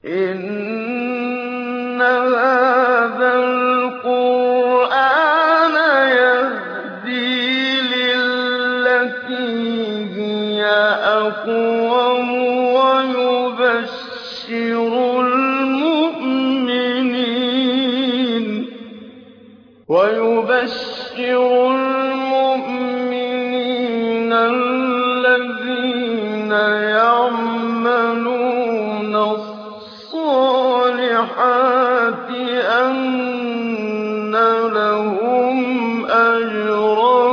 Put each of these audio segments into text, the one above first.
إِنَّ هَٰذَا الْقُرْآنَ يَهْدِي لِلَّتِي هِيَ أَقْوَمُ وَيُبَشِّرُ الْمُؤْمِنِينَ الَّذِينَ يَعْمَلُونَ الصَّالِحَاتِ أَنَّ لَهُمْ أَجْرًا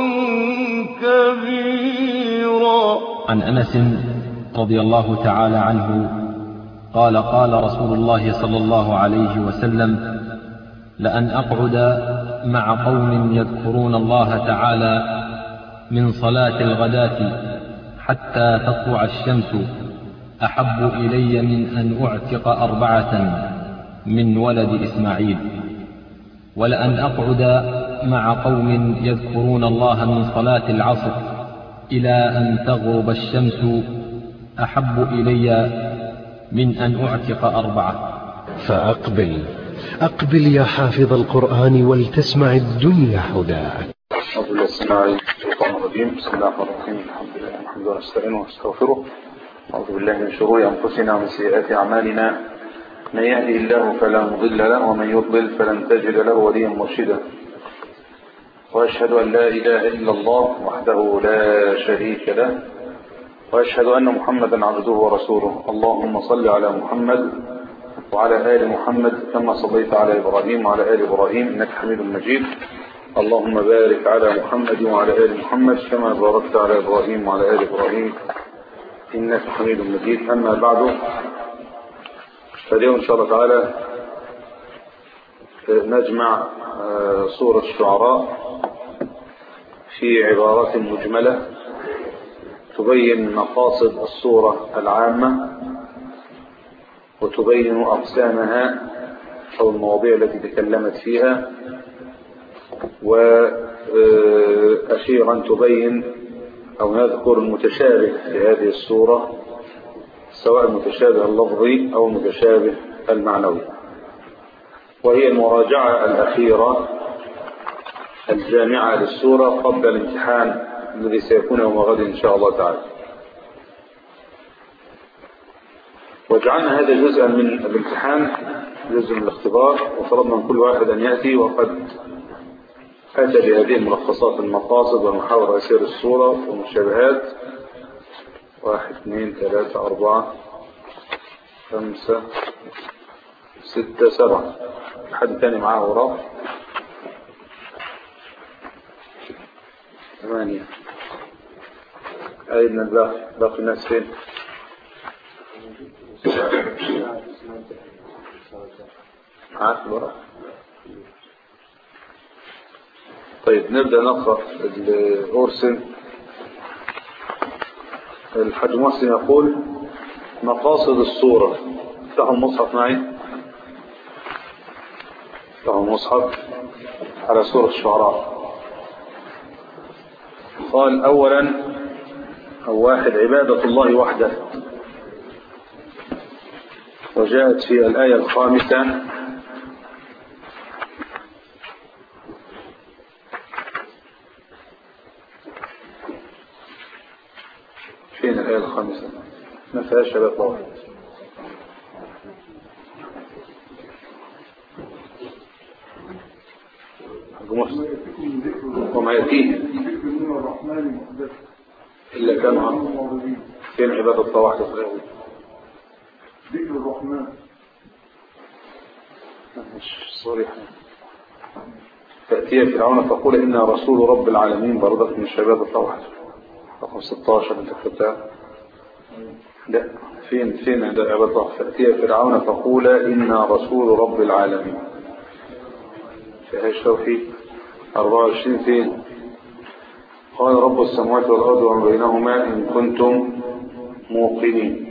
كَبِيرًا عن أنس رضي الله تعالى عنه قال قال رسول الله صلى الله عليه وسلم لأن أقعد مع قوم يذكرون الله تعالى من صلاة الغداة حتى تطلع الشمس أحب إلي من أن أعتق أربعة من ولد إسماعيل ولأن أقعد مع قوم يذكرون الله من صلاة العصر إلى أن تغرب الشمس أحب إلي من أن أعتق أربعة فأقبل أقبل يا حافظ القرآن ولتسمع الدنيا هداك أعوذ بالله السميع العليم الشيطان الرجيم بسم الله الرحمن الرحيم الحمد لله نحمده ونستعينه ونستغفره أعوذ بالله من شرور أنفسنا ومن سيئات أعمالنا من يهده الله فلا مضل له ومن يضلل فلن تجد له وليا مرشدا وأشهد أن لا إله إلا الله وحده لا شريك له وأشهد أن محمدا عبده ورسوله اللهم صل على محمد وعلى آل محمد كما صليت على إبراهيم وعلى آل إبراهيم إنك حميد مجيد اللهم بارك على محمد وعلى آل محمد كما باركت على إبراهيم وعلى آل إبراهيم إنك حميد مجيد أما بعد فاليوم إن شاء الله تعالى نجمع سورة الشعراء في عبارات مجملة تبين مقاصد الصورة العامة وتبين أقسامها أو المواضيع التي تكلمت فيها وأخيرا تبين أو نذكر المتشابه في هذه الصورة سواء المتشابه اللفظي أو المتشابه المعنوي وهي المراجعة الأخيرة الجامعة للسورة قبل الامتحان الذي سيكون يوم غد إن شاء الله تعالى وجعلنا هذا جزءا من الامتحان جزء من الاختبار وطلبنا من كل واحد أن يأتي وقد أتى بهذه الملخصات المقاصد ومحاور أسير الصورة والمشابهات واحد اثنين ثلاثة أربعة خمسة ستة سبعة حد تاني معاه وراه ثمانية أين الباقي باقي الناس فين معاك وراه طيب نبدأ نقرأ الأورسن الحاج محسن يقول مقاصد الصورة افتحوا المصحف معي افتحوا المصحف على سورة الشعراء قال أولا أو واحد عبادة الله وحده وجاءت في الآية الخامسة فين الآية الخامسة ما فيهاش عبادة الله وما يأتيه إلا كان عن فين عبادة الله وحده في الآية ذكر الرحمن مش صريح تأتي فرعون تقول إنا رسول رب العالمين برضك من شباب الله وحده رقم 16 انت كتبتها لا فين فين عند عباد الله فأتي فرعون فقول إنا رسول رب العالمين فيهاش توحيد 24 فين قال رب السماوات والأرض وما بينهما إن كنتم موقنين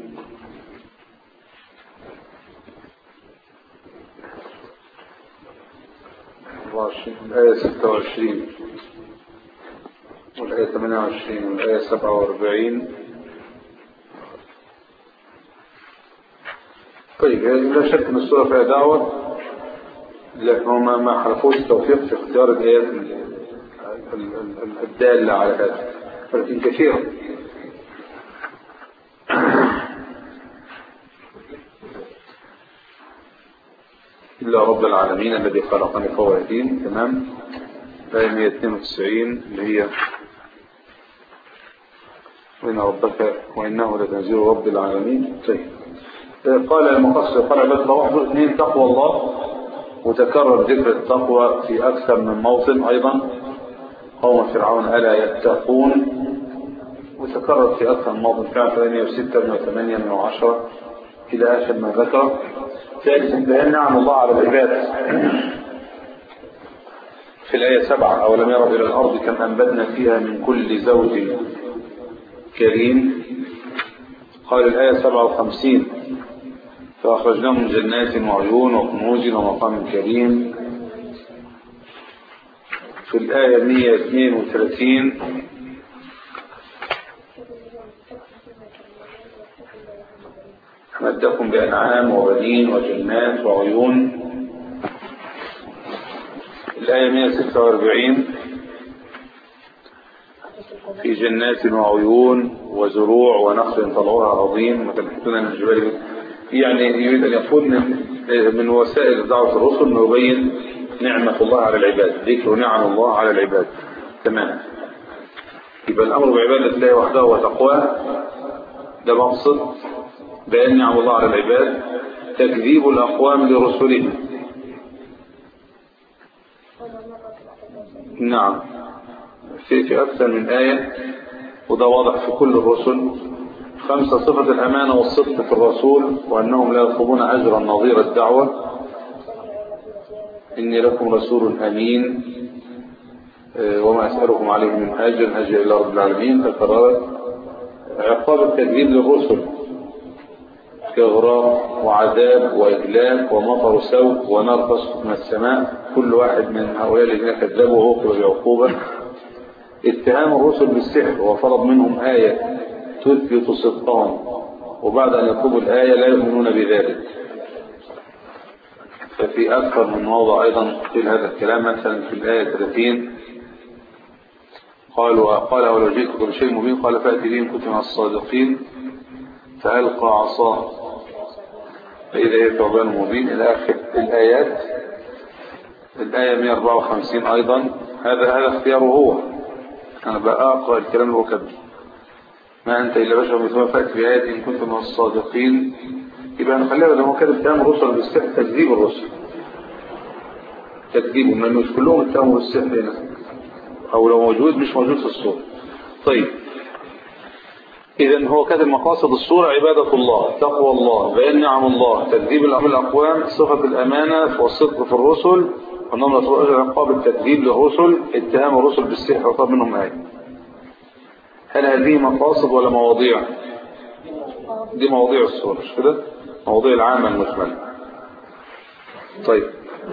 الآية 26 والآية 28 والآية 47 طيب لا شك ان السورة فيها دعوة لكن هم ما حرفوش التوفيق في اختيار الآيات ال- ال- ال- الدالة على هذا ولكن كثيرة إلا رب العالمين الذي خلقني فهو يهدين تمام آية 192 اللي هي وإن ربك وإنه لتنزيل رب العالمين طيب قال المقصر قال عباد الله واحد اثنين تقوى الله وتكرر ذكر التقوى في أكثر من موطن أيضا قوم فرعون ألا يتقون وتكرر في أكثر من موطن فعلا 806 108 110 إلى آخر ما ذكر ثالثا بيان نعم الله على العباد في الآية سبعة أولم يروا إلى الأرض كم أنبتنا فيها من كل زوج كريم قال الآية 57 فأخرجناهم من جنات وعيون وكنوز ومقام كريم في الآية 132 أمدكم بأنعام وبنين وجنات وعيون الآية 146 في جنات وعيون وزروع ونخل طلعوها عظيم وتنحتون من الجبال يعني يريد أن يقول من, من وسائل دعوة الرسل أنه يبين نعمة الله على العباد ذكر نعم الله على العباد تمام يبقى الأمر بعبادة الله وحده وتقواه ده مقصد بيان نعم الله على العباد تكذيب الأقوام لرسلهم نعم في في أكثر من آية وده واضح في كل الرسل خمسة صفة الأمانة والصدق في الرسول وأنهم لا يطلبون أجرا نظير الدعوة إني لكم رسول أمين آه، وما أسألكم عليه من أجر أجر إلى رب العالمين فقررت عقاب التكذيب للرسل كإغراق وعذاب وإهلاك ومطر سوء ونار تسقط من السماء كل واحد من هؤلاء الذين كذبوا عوقب بعقوبة اتهام الرسل بالسحر وطلب منهم آية تثبت صدقهم وبعد أن يطلبوا الآية لا يؤمنون بذلك ففي أكثر من موضع أيضا قيل هذا الكلام مثلا في الآية 30 قالوا قال ولو جئتكم بشيء مبين قال فأتي به إن كنت من الصادقين فألقى عصاه فإذا هي ثعبان مبين إلى آخر الآيات الآية 154 أيضا هذا هذا اختياره هو أنا بقى أقرأ الكلام اللي هو كتبه ما أنت إلا بشر مثل فأتي بآيات إن كنت من الصادقين يبقى نخليها لما هو كاتب كلام الرسل بالسحر تكذيب الرسل تكذيبهم لأنه مش كلهم اتهموا بالسحر هنا أو لو موجود مش موجود في الصورة طيب إذا هو كاتب مقاصد الصورة عبادة الله تقوى الله بيان نعم الله تكذيب الأمر الأقوام صفة الأمانة والصدق في الرسل أنهم يطلبون أجر عقاب التكذيب للرسل اتهام الرسل بالسحر وطلب منهم آية هل هذه مقاصد ولا مواضيع دي مواضيع الصورة مش كده مواضيع العامة المجملة طيب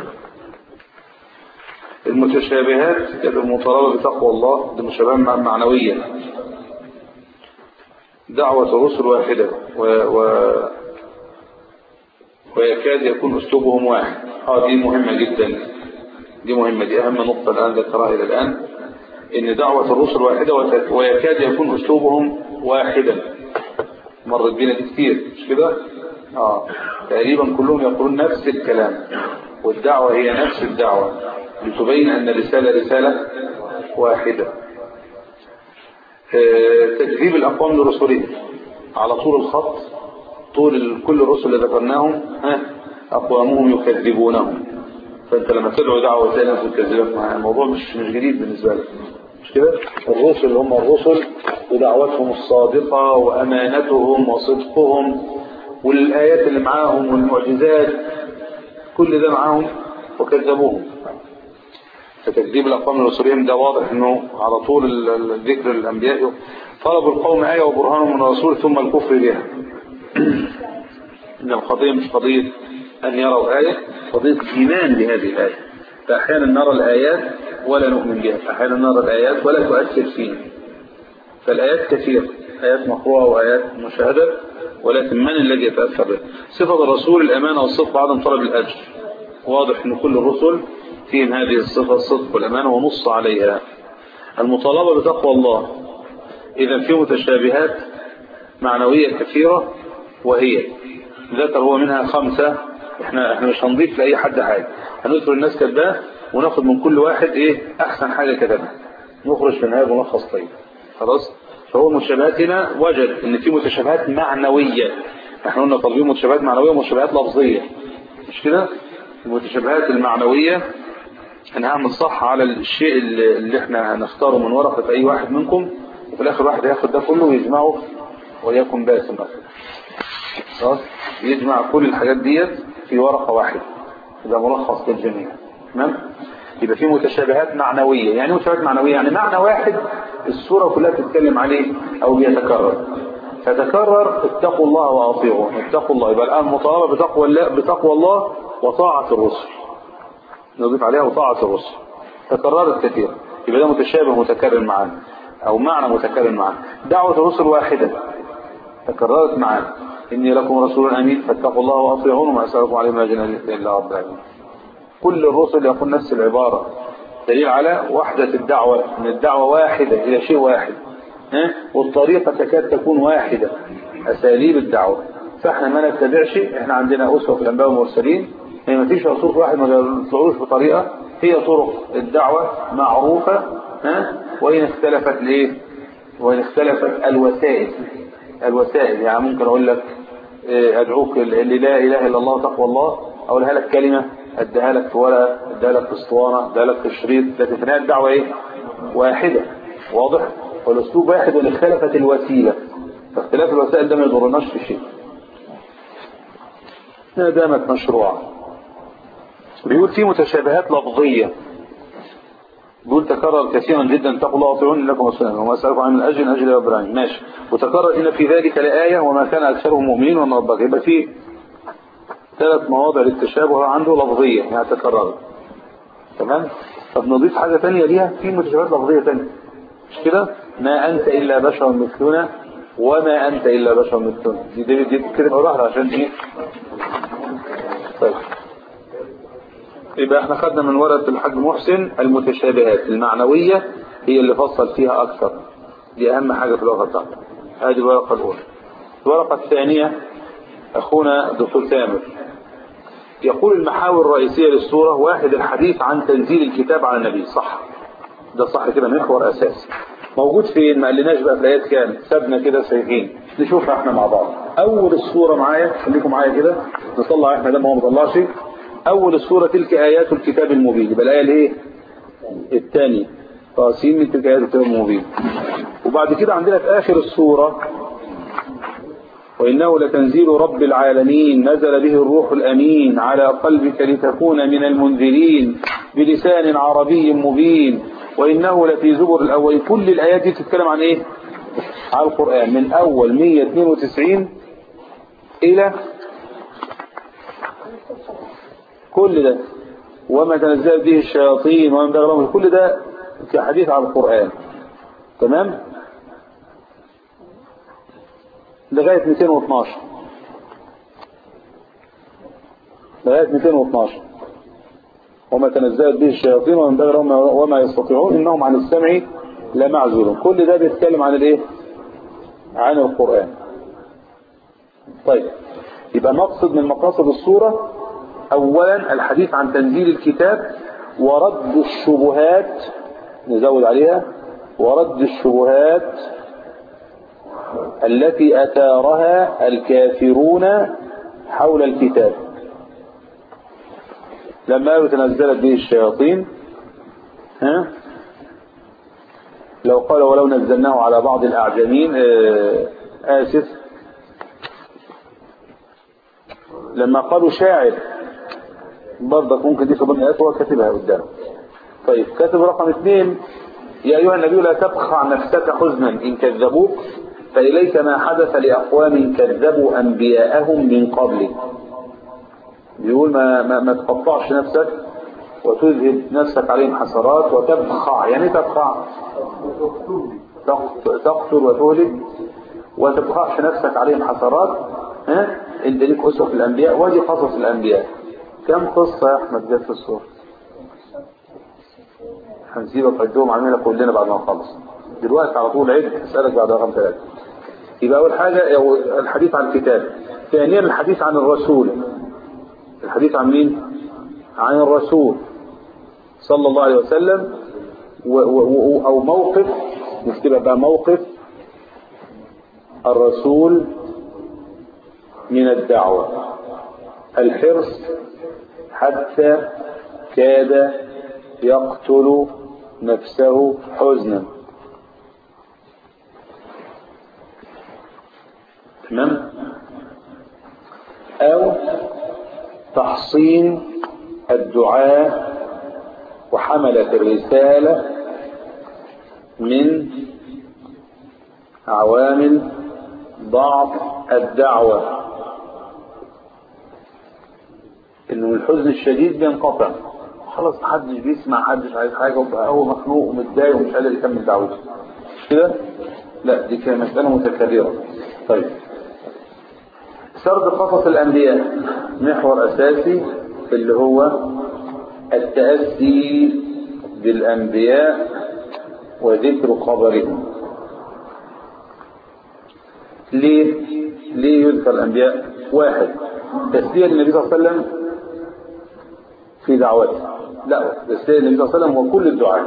المتشابهات المطالبة بتقوى الله دي مشابهات معنوية دعوة الرسل واحدة و... و... ويكاد يكون أسلوبهم واحد اه دي مهمة جدا دي مهمة دي أهم نقطة الآن ذكرها إلى الآن إن دعوة الرسل واحدة وت... ويكاد يكون أسلوبهم واحدا مرت بينا دي كتير مش كده اه تقريبا كلهم يقولون نفس الكلام والدعوة هي نفس الدعوة لتبين أن الرسالة رسالة واحدة تكذيب الأقوام لرسلهم على طول الخط طول كل الرسل اللي ذكرناهم ها أقوامهم يكذبونهم فأنت لما تدعو دعوة تانية تكذبك معها الموضوع مش مش جديد بالنسبة لك مش كده الرسل هم الرسل ودعوتهم الصادقة وأمانتهم وصدقهم والآيات اللي معاهم والمعجزات كل ده معاهم وكذبوهم فتكذيب الأقوام لرسولهم ده واضح أنه على طول ذكر الأنبياء طلبوا القوم آية وبرهان من الرسول ثم الكفر بها إن القضية مش قضية أن يروا آية قضية إيمان بهذه الآية فأحيانا نرى الآيات ولا نؤمن بها أحيانا نرى الآيات ولا تؤثر فينا فالآيات كثيرة آيات مقروءة وآيات مشاهدة ولكن من الذي يتأثر به صفة الرسول الأمانة والصدق وعدم طلب الأجر واضح أن كل الرسل فيهم هذه الصفة الصدق والأمانة ونص عليها المطالبة بتقوى الله إذا في متشابهات معنوية كثيرة وهي ذكر هو منها خمسة احنا احنا مش هنضيف لأي حد حاجة هندخل الناس كتباه وناخد من كل واحد ايه احسن حاجة كتبها نخرج من هذا ملخص طيب خلاص فهو متشابهات هنا وجد ان في متشابهات معنوية احنا قلنا طالبين متشابهات معنوية ومتشابهات لفظية مش كده المتشابهات المعنوية انا هعمل صح على الشيء اللي اللي احنا هنختاره من ورقة اي واحد منكم وفي الاخر واحد هياخد ده كله ويجمعه وليكن باسم مثلا خلاص يجمع كل الحاجات ديت في ورقة واحدة يبقى ملخص للجميع تمام يبقى في متشابهات معنوية يعني متشابهات معنوية يعني معنى واحد السورة كلها بتتكلم عليه او بيتكرر فتكرر اتقوا الله واطيعوا اتقوا الله يبقى الان مطالبة بتقوى الله بتقوى الله وطاعة الرسل نضيف عليها وطاعة الرسل تكررت كثيرا يبقى ده متشابه متكرر معانا او معنى متكرر معانا دعوة الرسل واحدة تكررت معانا إني لكم رسول أمين فاتقوا الله وأطيعون وما أسألكم عليه من أجل إلا رب العالمين كل الرسل يقول نفس العبارة دليل على وحدة الدعوة من الدعوة واحدة إلى شيء واحد ها؟ والطريقة تكاد تكون واحدة أساليب الدعوة فاحنا ما نتبعش احنا عندنا أسوة في الأنبياء والمرسلين هي ما فيش رسول واحد ما يطلعوش بطريقة هي طرق الدعوة معروفة ها؟ وإن اختلفت ليه وإن اختلفت الوسائل الوسائل يعني ممكن أقول لك أدعوك اللي لا إله إلا الله تقوى الله أقولها لك كلمة أديها لك في ورقة أديها لك في اسطوانة أديها لك في شريط لكن في النهاية الدعوة إيه؟ واحدة واضح؟ والأسلوب واحد وإن اختلفت الوسيلة فاختلاف الوسائل ده ما يضرناش في شيء ما دامت مشروعة بيقول في متشابهات لفظية بيقول تكرر كثيرا جدا اتقوا الله واطيعوني لكم وسلم وما اسالكم عن الاجر من اجل ابراهيم ماشي وتكرر هنا في ذلك الايه وما كان اكثرهم مؤمنين وان ربك يبقى في ثلاث مواضع للتشابه عنده لفظيه يعني تكررت تمام طب نضيف حاجه ثانيه ليها في متشابهات لفظيه ثانيه مش كده ما انت الا بشر مثلنا وما انت الا بشر مثلنا دي دي, دي كده واحده عشان ايه طيب يبقى احنا خدنا من ورقة الحاج محسن المتشابهات المعنوية هي اللي فصل فيها أكثر دي أهم حاجة في الورقة بتاعته هذه الورقة الأولى الورقة الثانية أخونا دكتور تامر يقول المحاور الرئيسية للصورة واحد الحديث عن تنزيل الكتاب على النبي صح ده صح كده محور أساسي موجود فين ما قالناش بقى في الآيات كام سابنا كده سايقين نشوفها احنا مع بعض أول الصورة معايا خليكم معايا كده نطلع احنا لما هو ما طلعش أول السورة تلك آيات الكتاب المبين يبقى الآية الايه الثانية قاسين من تلك آيات الكتاب المبين وبعد كده عندنا في آخر السورة وإنه لتنزيل رب العالمين نزل به الروح الأمين على قلبك لتكون من المنذرين بلسان عربي مبين وإنه لفي زبر الأول كل الآيات دي تتكلم عن إيه على القرآن من أول 192 إلى كل ده وما تنزل به الشياطين ومن بغلهم كل ده كحديث عن القرآن تمام لغاية 212 لغاية 212 وما تنزلت به الشياطين ومن بغلهم وما يستطيعون إنهم عن السمع لمعزولون كل ده بيتكلم عن الايه عن القرآن طيب يبقى مقصد من مقاصد الصورة اولا الحديث عن تنزيل الكتاب ورد الشبهات نزود عليها ورد الشبهات التي اثارها الكافرون حول الكتاب لما تنزلت به الشياطين ها لو قال ولو نزلناه على بعض الاعجمين اسف لما قالوا شاعر برضك ممكن دي خبرنا آيات هو كاتبها قدام طيب كاتب رقم اثنين يا أيها النبي لا تبخع نفسك حزنا إن كذبوك فإليك ما حدث لأقوام كذبوا أنبياءهم من قبلك بيقول ما, ما, ما تقطعش نفسك وتذهب نفسك عليهم حسرات وتبخع يعني تبخع تقتل وتهلك وتبخعش نفسك عليهم حسرات ها انت ليك اسوه في الانبياء ودي قصص الانبياء كم قصه يا احمد جت في السوره هنسيبك عدهم عاملين لك كلنا بعد ما نخلص دلوقتي على طول عد اسالك بعد رقم ثلاثه يبقى اول حاجه أو الحديث عن الكتاب ثانيا الحديث عن الرسول الحديث عن مين عن الرسول صلى الله عليه وسلم و و و او موقف نكتبها بقى موقف الرسول من الدعوة الحرص حتى كاد يقتل نفسه حزنا تمام او تحصين الدعاء وحملة الرسالة من عوامل ضعف الدعوة انه الحزن الشديد بينقطع خلاص محدش بيسمع محدش عايز حاجة وبقى هو مخنوق ومتضايق ومش قادر يكمل دعوته كده لا دي كانت مسألة متكررة طيب سرد قصص الأنبياء محور أساسي اللي هو التأسي بالأنبياء وذكر خبرهم ليه ليه يذكر الأنبياء واحد تسلية النبي صلى الله عليه وسلم في دعوته لا تسلية النبي صلى الله عليه وسلم هو كل الدعاء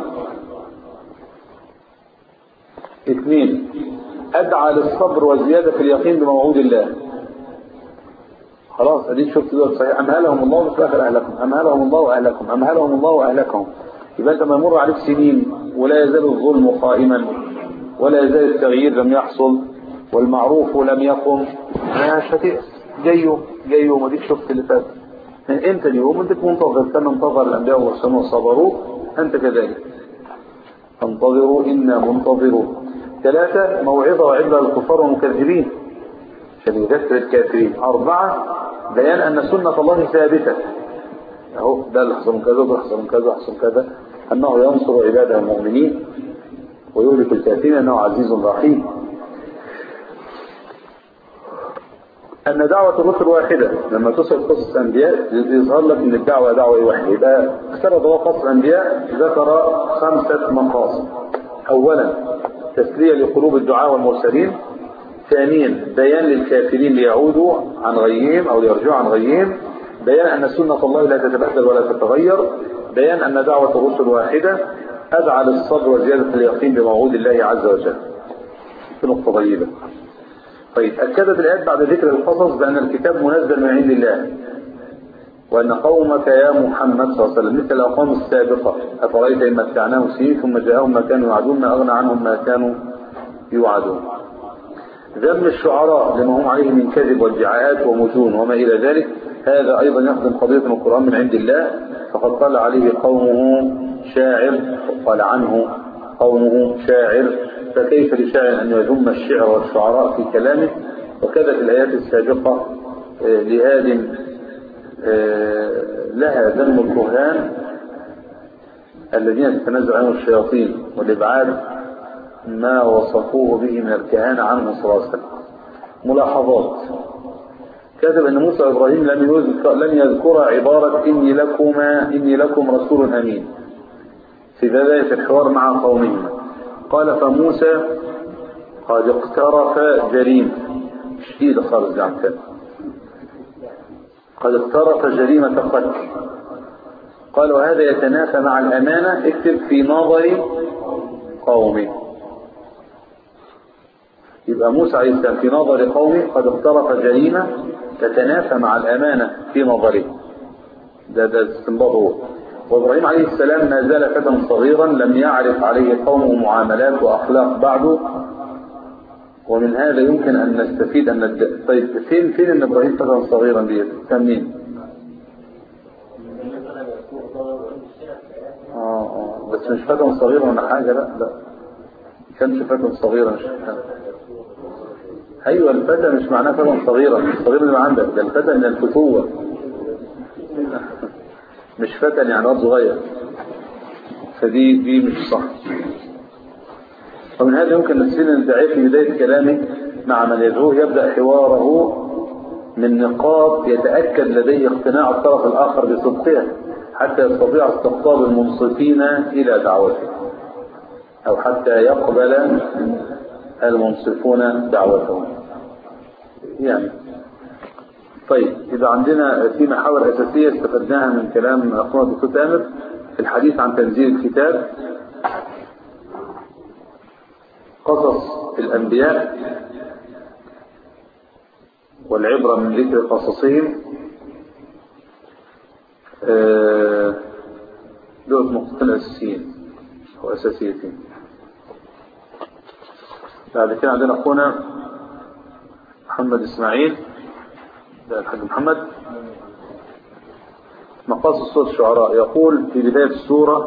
اثنين أدعى للصبر والزيادة في اليقين بموعود الله خلاص اديك شفت دول صحيح امهلهم الله وفي الاخر اهلكم امهلهم الله واهلكم امهلهم الله واهلكم يبقى انت ما يمر عليك سنين ولا يزال الظلم قائما ولا يزال التغيير لم يحصل والمعروف لم يقم مش هتيأس جايه جايه وما ديك شفت اللي فات انت اليوم انت منتظر كما انتظر الانبياء والرسل وصبروا انت كذلك فانتظروا انا منتظرون ثلاثة موعظة وعبرة للكفار والمكذبين عشان يذكر الكافرين أربعة بيان أن سنة الله ثابتة أهو ده اللي حصل من كذا وده حصل من كذا وحصل كذا أنه ينصر عباده المؤمنين ويهلك الكافرين أنه عزيز رحيم أن دعوة الرسل واحدة لما تصل قصص الأنبياء يظهر لك أن الدعوة دعوة واحدة يبقى سرد قصص الأنبياء ذكر خمسة مقاصد أولا تسلية لقلوب الدعاء والمرسلين ثانيا بيان للكافرين ليعودوا عن غيهم أو ليرجعوا عن غيهم بيان أن سنة الله لا تتبدل ولا تتغير بيان أن دعوة الرسل واحدة أدعى للصبر وزيادة اليقين بموعود الله عز وجل في نقطة طيبة طيب أكدت الآيات بعد ذكر القصص بأن الكتاب منزل من عند الله وأن قومك يا محمد صلى الله عليه وسلم مثل الأقوام السابقة أفرأيت إن متعناهم سنين ثم جاءهم ما كانوا يوعدون ما أغنى عنهم ما كانوا يوعدون ذم الشعراء لما هم عليه من كذب وادعاءات ومجون وما إلى ذلك هذا أيضا يخدم قضية القرآن من عند الله فقد قال عليه قومه شاعر قال عنه قومه شاعر فكيف لشاعر أن يذم الشعر والشعراء في كلامه وكذا في الآيات السابقة لهاد لها ذم الكهان الذين تتنزل عنهم الشياطين والإبعاد ما وصفوه به من الكهانة عنه صلى الله عليه وسلم ملاحظات كتب أن موسى وإبراهيم لم يذكر, لم يذكر عبارة إني لكما إني لكم رسول أمين في بداية الحوار مع قومهما قال فموسى قد اقترف جريمة شديد خالص عن كده قد اقترف جريمة قتل قال وهذا يتنافى مع الأمانة اكتب في نظر قومه يبقى موسى عليه السلام في نظر قومه قد اقترف جريمة تتنافى مع الأمانة في نظره ده ده استنباط هو وإبراهيم عليه السلام ما زال فتى صغيرا لم يعرف عليه قومه معاملات وأخلاق بعده ومن هذا يمكن أن نستفيد أن الد... طيب فين فين أن إبراهيم فتى صغيرا دي كان مين؟ آه آه بس مش فتى صغير ولا حاجة لا لا كانش فتى صغيرا مش ايوه الفتى مش معناه فتى صغيرا الصغير اللي عندك ده الفتى من الفتوة مش فتى يعني واد صغير فدي دي مش صح ومن هذا يمكن نفسنا ندعي في بداية كلامه مع من يدعوه يبدأ حواره من نقاط يتأكد لديه اقتناع الطرف الآخر بصدقها حتى يستطيع استقطاب المنصفين إلى دعوته أو حتى يقبل المنصفون دعوتهم يعني طيب يبقى عندنا في محاور أساسية استفدناها من كلام أخونا الدكتور تامر في الحديث عن تنزيل الكتاب قصص الأنبياء والعبرة من ذكر قصصهم آه، دول نقطتين أساسيين أو أساسيتين بعد كده عندنا أخونا محمد إسماعيل ده الحاج محمد مقاصد سورة الشعراء يقول في بداية السورة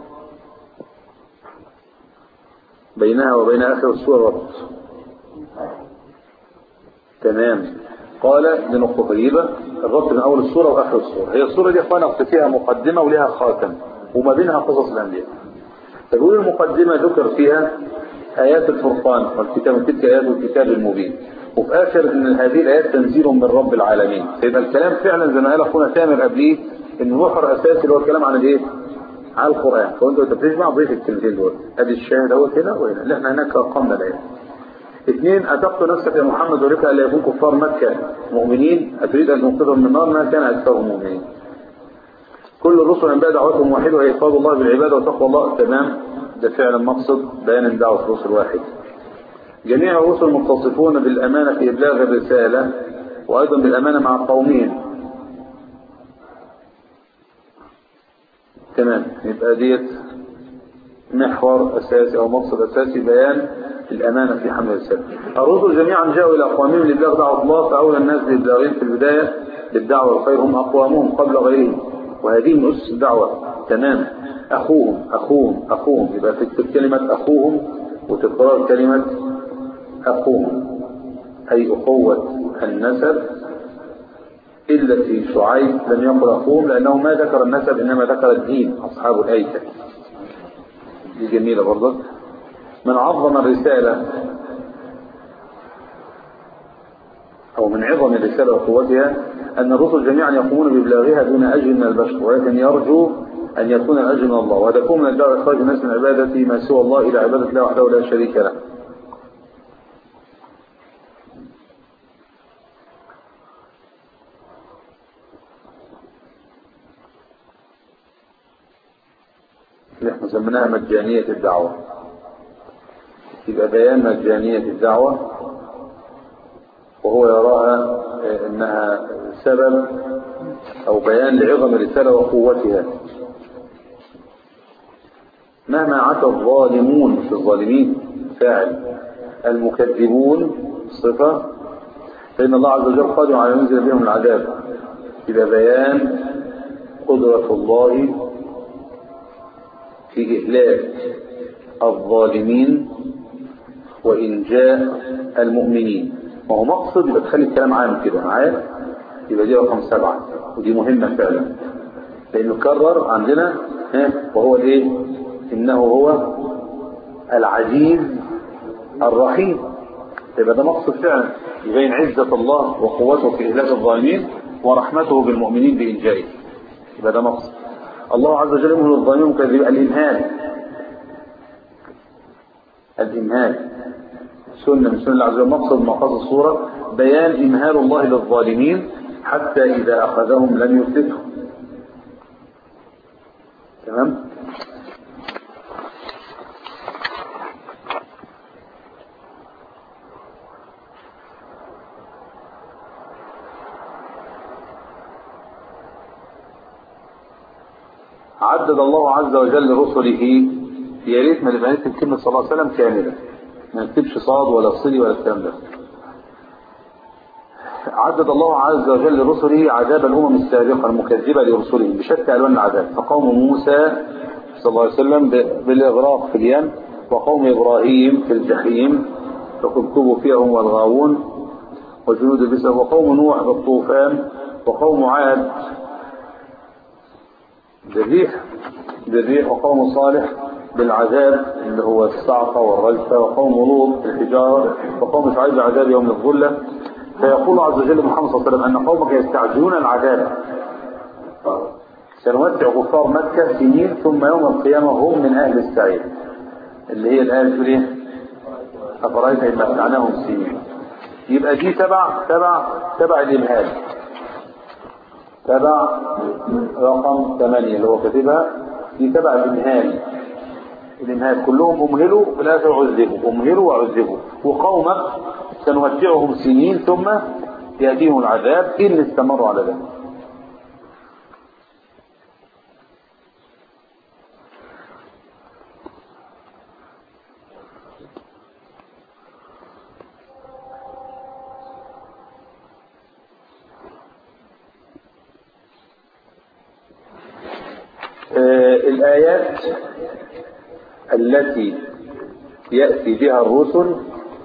بينها وبين آخر السورة ربط تمام قال دي نقطة طيبة الربط من أول السورة وآخر السورة هي السورة دي أخوانا أصل فيها مقدمة ولها خاتم وما بينها قصص الأنبياء فبيقول المقدمة ذكر فيها آيات الفرقان والكتاب تلك آيات الكتاب المبين وفي آخر إن هذه الآيات تنزيل من رب العالمين يبقى الكلام فعلا زي ما قال أخونا تامر قبليه إن المحور الأساسي اللي هو الكلام عن الإيه؟ على القرآن فأنت أنت بتجمع ضيف الكلمتين دول أدي الشاهد أهو هنا وهنا لا احنا هناك قمنا الآيات اثنين أتقت نفسك يا محمد ولك ألا يكون كفار مكة مؤمنين أتريد أن تنقذهم من النار ما كان أكثرهم مؤمنين كل الرسل أنباء دعوتهم واحدة وهي إفراد الله بالعبادة وتقوى الله تمام ده فعلا مقصد بيان دعوة الرسل واحد جميع الرسل متصفون بالأمانة في إبلاغ الرسالة وأيضا بالأمانة مع قومهم تمام يبقى ديت محور أساسي أو مقصد أساسي بيان الأمانة في حمل الرسالة الرسل جميعا جاءوا إلى أقوامهم لإبلاغ دعوة الله فأولى الناس بإبلاغهم في البداية بالدعوة الخير هم أقوامهم قبل غيرهم وهذه من أسس الدعوة تمام أخوهم أخوهم أخوهم يبقى تكتب كلمة أخوهم وتكرار كلمة أخوهم أي أخوة النسب إلا في شعيب لم يقل أخوهم لأنه ما ذكر النسب إنما ذكر الدين أصحاب الأيكة دي جميلة برضه من عظم الرسالة أو من عظم الرسالة وقوتها أن الرسل جميعا يقومون بإبلاغها دون أجر من البشر ولكن يرجو أن يكون الأجر من الله وهدفهم من الدعوة إخراج الناس من عبادة ما سوى الله إلى عبادة الله وحده لا شريك له اللي احنا سميناها مجانية الدعوة يبقى بيان مجانية الدعوة وهو يراها انها سبب او بيان لعظم الرسالة وقوتها مهما عتى الظالمون في الظالمين فاعل المكذبون صفة فإن الله عز وجل قادر على ينزل بهم العذاب إلى بيان قدرة الله في إهلاك الظالمين وإنجاء المؤمنين وهو مقصد يبقى تخلي الكلام عام كده معايا يبقى دي رقم سبعة ودي مهمة فعلا لأنه كرر عندنا وهو الإيه إنه هو العزيز الرحيم يبقى ده مقصد فعلا يبين عزة الله وقوته في إهلاك الظالمين ورحمته بالمؤمنين بإنجائه يبقى ده مقصد الله عز وجل يمهل الظالمين كذب الإمهال الإمهال سنة من سنة الله عز وجل مقصد مقاصد الصورة بيان إمهال الله للظالمين حتى إذا أخذهم لم يفلتهم تمام عدد الله عز وجل رسله يا ريت ما نبقى نكتب كلمة صلى الله عليه وسلم كاملة ما نكتبش صاد ولا صلي ولا الكلام ده عدد الله عز وجل رسله عذاب الأمم السابقة المكذبة لرسله بشتى ألوان العذاب فقوم موسى صلى الله عليه وسلم بالإغراق في اليم وقوم إبراهيم في الجحيم فكبكبوا فيهم والغاوون وجنود بسر وقوم نوح بالطوفان وقوم عاد بالريح بالريح وقوم صالح بالعذاب اللي هو الصعقة والرجفة وقوم لوط بالحجارة وقوم شعيب بعذاب يوم الظلة فيقول عز وجل محمد صلى الله عليه وسلم أن قومك يستعجلون العذاب سنمتع كفار مكة سنين ثم يوم القيامة هم من أهل السعير اللي هي الآية بتقول إيه؟ أفرأيت إن متعناهم سنين يبقى دي تبع تبع تبع الإمهال تبع رقم 8 اللي هو كاتبها دي تبع الإمهال الإمهال كلهم أمهلوا في الآخر عذبوا أمهلوا وعذبوا وقومك سنمتعهم سنين ثم يأتيهم العذاب إن استمروا على ذلك آه، الآيات التي يأتي بها الرسل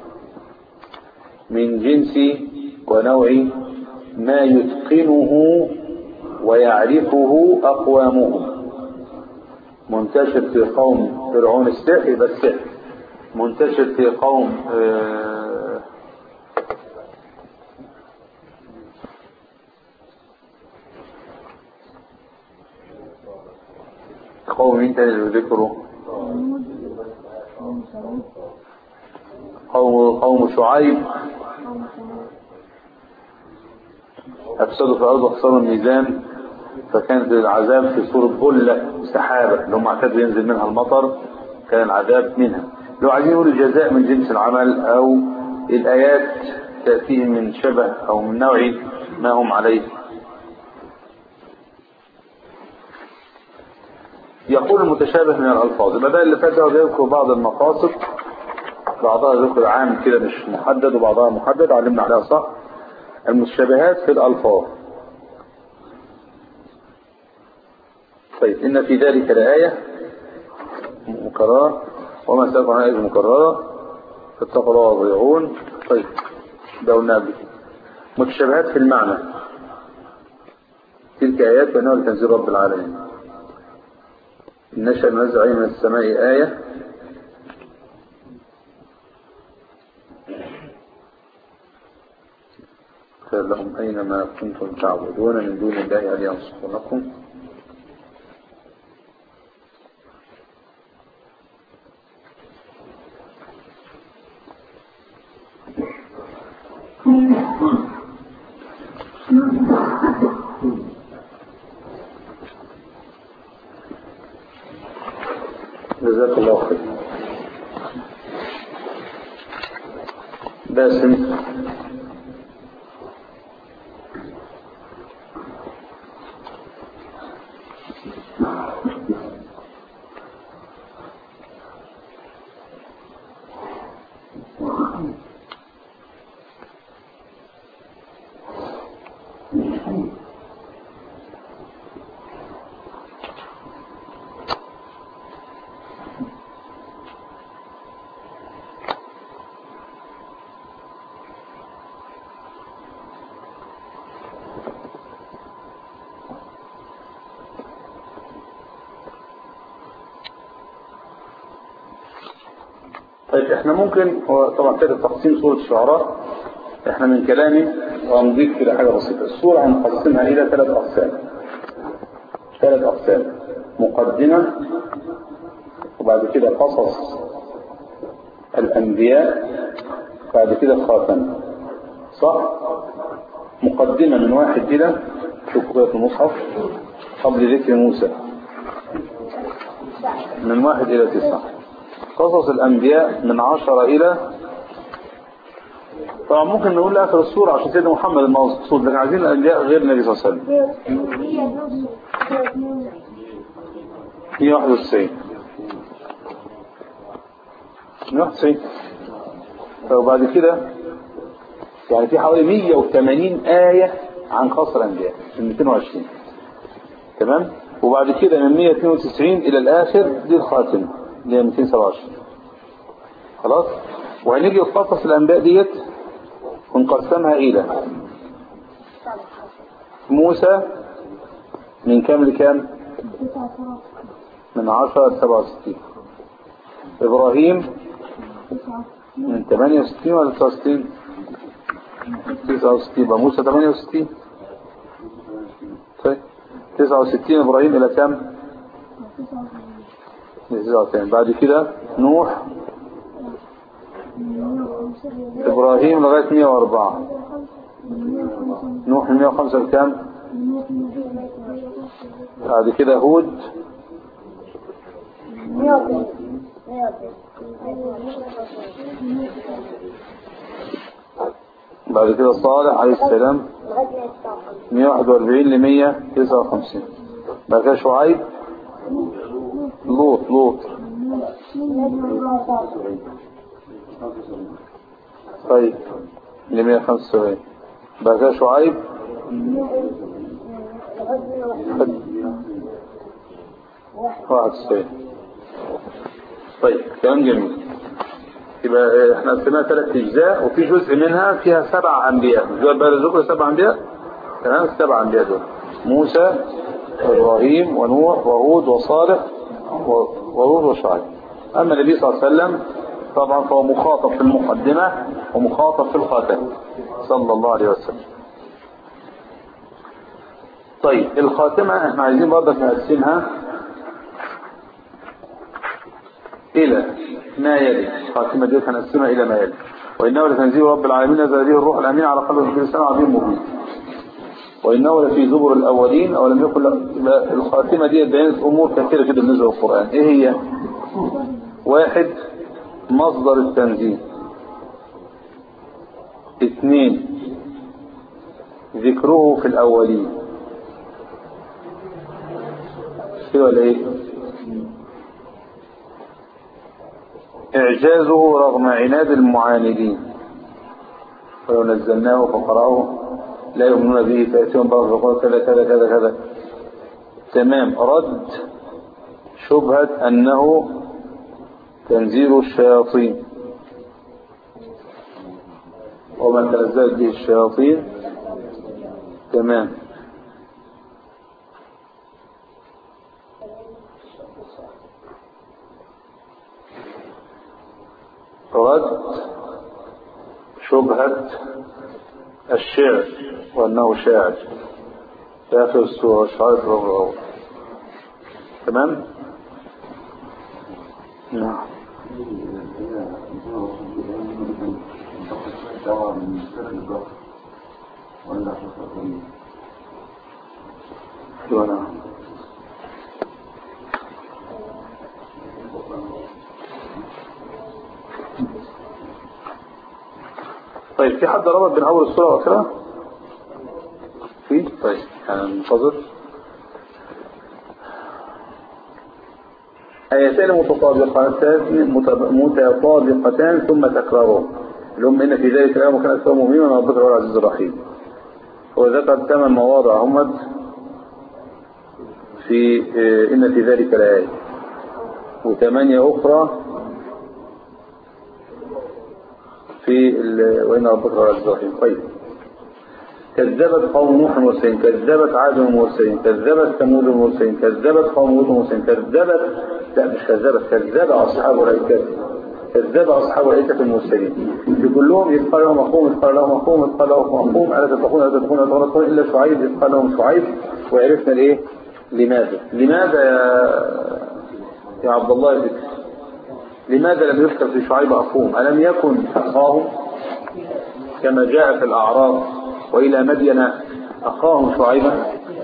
من جنس ونوع ما يتقنه ويعرفه أقوامهم منتشر في قوم فرعون السحر يبقى السحر منتشر في قوم آه، قوم مين تاني اللي ذكروا قوم قوم شعيب أفسدوا في الأرض وخسروا الميزان فكانت العذاب في صورة بلة سحابة اللي هم اعتادوا ينزل منها المطر كان العذاب منها لو عايزين نقول الجزاء من جنس العمل أو الآيات تأتيهم من شبه أو من نوع ما هم عليه يقول المتشابه من الألفاظ يبقى ده اللي فات ده يذكر بعض المقاصد بعضها ذكر عام كده مش محدد وبعضها محدد علمنا عليها صح المتشابهات في الألفاظ طيب إن في ذلك لآية مكررة وما سألت عن آية مكررة فاتقوا الله وأطيعون طيب ده قلنا قبل كده. متشابهات في المعنى تلك آيات وإنه لتنزيل رب العالمين نشأ ننزل عليه من السماء آية قال لهم أينما كنتم تعبدون من دون الله هل ينصرونكم جزاك الله خير باسم طيب احنا ممكن هو طبعا كده تقسيم سورة الشعراء احنا من كلامي وهنضيف كده حاجة بسيطة السورة هنقسمها إلى ثلاث أقسام ثلاث أقسام مقدمة وبعد كده قصص الأنبياء بعد كده خاتم صح مقدمة من واحد كده شوفوا كده في المصحف قبل ذكر موسى من واحد إلى تسعة قصص الأنبياء من عشرة إلى طبعا ممكن نقول لآخر السورة عشان سيدنا محمد المقصود لكن عايزين الأنبياء غير النبي صلى الله عليه وسلم 191 191 وبعد كده يعني في حوالي 180 آية عن خاص الأنبياء من 220 تمام وبعد كده من 192 إلى الآخر دي الخاتمة اللي هي 227 خلاص وهنيجي نخصص الأنبياء ديت ونقسمها إلى موسى من كام لكام من 10 ل 67 إبراهيم من 68 ولا 69 69 يبقى موسى 68 طيب 69 إبراهيم إلى كم 99 بعد كده نوح إبراهيم لغاية 104 نوح من 105 لكام بعد كده هود بعد كده صالح عليه السلام 141 ل 159 بعد كده شعيب لوط لوط طيب ل 175 بعد كده شعيب واحد وتسعين طيب كلام جميل يبقى احنا قسمناها ثلاث اجزاء وفي جزء منها فيها سبع انبياء جواب بقى ذكر سبع انبياء تمام السبع انبياء دول موسى وابراهيم ونوح وهود وصالح ولوط وشعيب اما النبي صلى الله عليه وسلم طبعا فهو مخاطب في المقدمه ومخاطب في الخاتمه صلى الله عليه وسلم طيب الخاتمه احنا عايزين برضك نقسمها إلى ما يلي الخاتمة دي هنقسمها إلى ما يلي وإنه لتنزيل رب العالمين نزل به الروح الأمين على قلب النبي صلى الله عليه وسلم عظيم مبين وإنه لفي زبر الأولين أو لم يكن لا- الخاتمة دي بيانت أمور كثيرة كده بالنسبة للقرآن إيه هي؟ واحد مصدر التنزيل اثنين ذكره في الأولين كده ولا إيه؟ إعجازه رغم عناد المعاندين ولو نزلناه فقرأه لا يؤمنون به فيأتيهم بعض فقال كذا كذا كذا كذا تمام رد شبهة أنه تنزيل الشياطين وما تنزلت به الشياطين تمام رد شبهة الشعر وأنه شاعر في آخر السورة شعار الرب الأول تمام؟ نعم أيوة نعم طيب في حد ربط بين أول السورة وآخرها؟ في؟ طيب هننتظر آيتان متطابقتان متب- متطابقتان ثم تكرارهم اللي هم إن في ذلك الآية وكان أكثر مؤمنا من ربك هو العزيز الرحيم وذكر ثمان مواضع همت في آه، إن في ذلك الآية وثمانية أخرى في ال- وإن ربك هو العزيز الرحيم طيب كذبت قوم نوح المرسلين كذبت عاد المرسلين كذبت ثمود المرسلين كذبت قوم لوط المرسلين كذبت لا مش كذبت كذب أصحاب الأيكة كذب أصحاب الأيكة المرسلين في كلهم إذ قال لهم أخوهم إذ قال لهم أخوهم إذ قال لهم أخوهم ألا تتقون ألا تتقون ألا تتقون إلا شعيب إذ قال لهم شعيب وعرفنا الإيه لماذا لماذا يا يا عبد الله بك لماذا لم يذكر في شعيب أخوهم ألم يكن أخاهم كما جاء في الأعراض وإلى مدين أخاهم شعيبا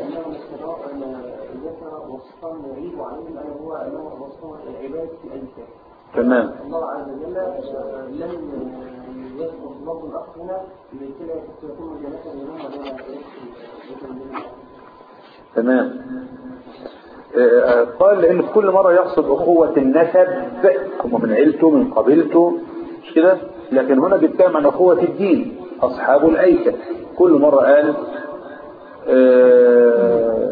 تمام الله عز وجل لم يذكر لفظ الأخ هنا لكي يكون جنة منهم ولا تمام آه، قال لأن في كل مرة يقصد أخوة النسب هم من عيلته من قبيلته مش كده لكن هنا بيتكلم عن أخوة الدين أصحاب الأيكة كل مرة قال آه،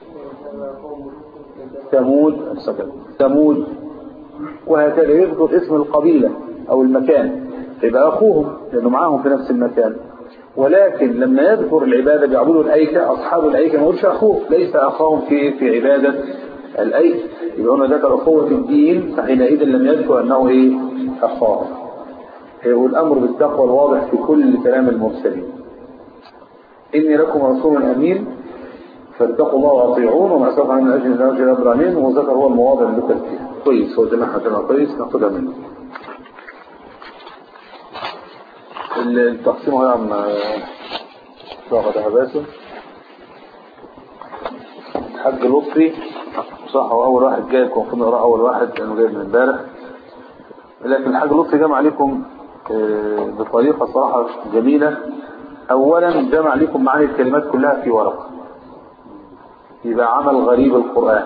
ثمود ثمود وهكذا يذكر اسم القبيلة أو المكان يبقى أخوهم لأنه معاهم في نفس المكان ولكن لما يذكر العبادة بيعبدوا الأيكة أصحاب الأيكة ما يقولش أخوه ليس أخاهم في في عبادة الأيس يبقى هنا ذكر أخوة الدين فحينئذ لم يذكر أنه إيه أخاه والأمر بالتقوى الواضح في كل كلام المرسلين إني لكم رسول أمين فاتقوا الله واطيعون وما سوف عن أجل الله أجل إبراهيم وذكر هو المواضع اللي ذكر فيها كويس هو جماعة جماعة كويس ناخدها منه التقسيم هو يا عم شاغة باسم الحاج لطفي صح هو أول واحد جاي كان كنا نقرأ أول واحد لأنه جاي من امبارح لكن الحاج لطفي جمع عليكم بطريقة صراحة جميلة أولا جمع لكم معاني الكلمات كلها في ورقة يبقى عمل غريب القرآن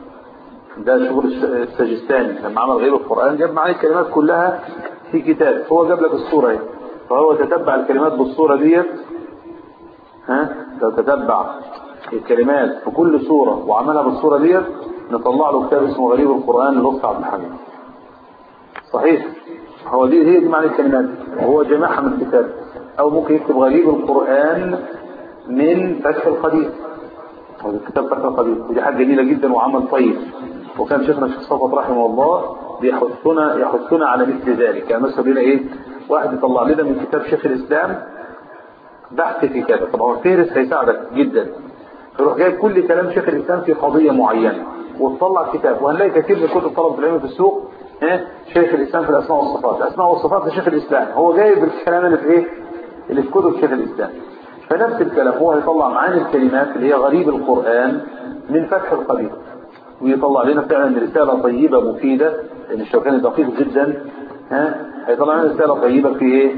ده شغل السجستاني لما عمل غريب القرآن جاب معاني الكلمات كلها في كتاب هو جاب لك الصورة اهي فهو تتبع الكلمات بالصورة ديت ها لو تتبع الكلمات في كل صورة وعملها بالصورة ديت نطلع له كتاب اسمه غريب القرآن للأسطى عبد الحميد صحيح هو دي هي دي معنى الكلمات وهو جمعها من الكتاب او ممكن يكتب غريب القرآن من فتح القدير هو كتاب فتح القدير ودي حاجة جميلة جدا وعمل طيب وكان شيخنا الشيخ صفوت رحمه الله بيحثنا يحثنا على مثل ذلك يعني مثلا بينا ايه واحد يطلع لنا من كتاب شيخ الاسلام بحث في كذا طبعا فهرس هيساعدك جدا تروح جايب كل كلام شيخ الاسلام في قضية معينة وتطلع كتاب وهنلاقي كثير من كتب طلبة العلم في السوق ها شيخ الاسلام في الاسماء والصفات الاسماء والصفات لشيخ الاسلام هو جايب الكلام اللي في ايه اللي في كتب شيخ الاسلام فنفس الكلام هو هيطلع معاني الكلمات اللي هي غريب القرآن من فتح القدير ويطلع لنا فعلا رسالة طيبة مفيدة لأن الشوكاني دقيق جدا ها هيطلع لنا رسالة طيبة في ايه